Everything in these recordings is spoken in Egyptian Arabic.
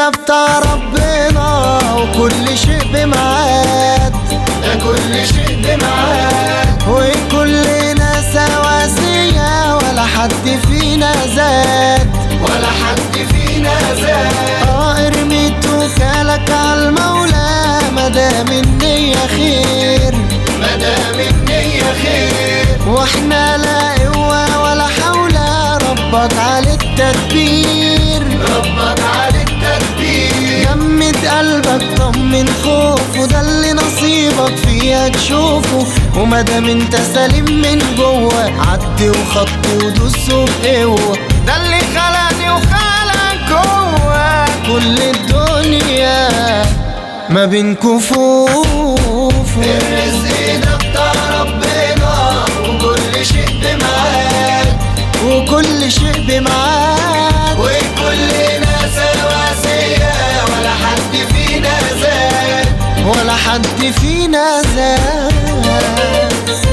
ده بتاع ربنا وكل شيء بميعاد ده كل شيء بميعاد وكلنا سواسية ولا حد فينا زاد ولا حد فينا زاد اه ارمي توكلك على المولى مدام النية خير مدام النية خير واحنا لا قوة ولا حول ربك على التدبير ربك على التدبير جمد قلبك طمن خوف وده اللي نصيبك فيها تشوفه ومادام انت سليم من جوه عدي وخطي ودوس وبقوة ده اللي خلقني وخلق جوه كل الدنيا ما بين كفوف الرزق ده بتاع ربنا وكل شيء بميعاد وكل شيء بميعاد وكلنا سواسية ولا حد فينا زاد ولا حد فينا زاد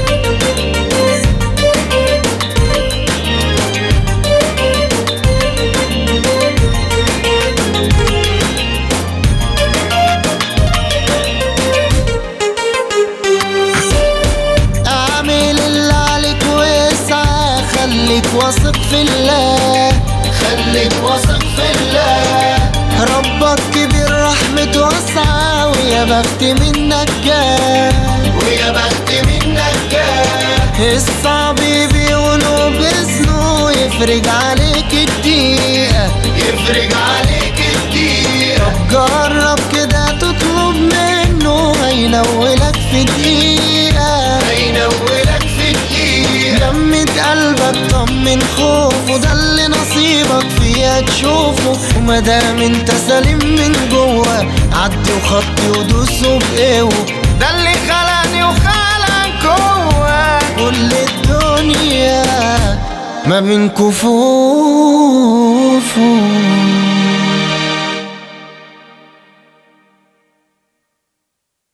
اعمل اللي عليك واسعى خليك واثق في الله خليك واثق في الله ربك كبير رحمته واسعة ويا بخت منك جاه ويا بخت منك جاه الصعب بيقولوا باسمه يفرج عليك الدقيقة يفرج عليك الدقيقة جرب كده تطلب منه هينولك في دقيقة هينولك في الدقيقة جمد قلبك طمن خوف وده اللي نصيبك فيها تشوفه ومادام انت سليم من جوه عدي وخطي ودوس وبقوه ده اللي خلقني وخلق جوه كل الدنيا ما بين كفوفه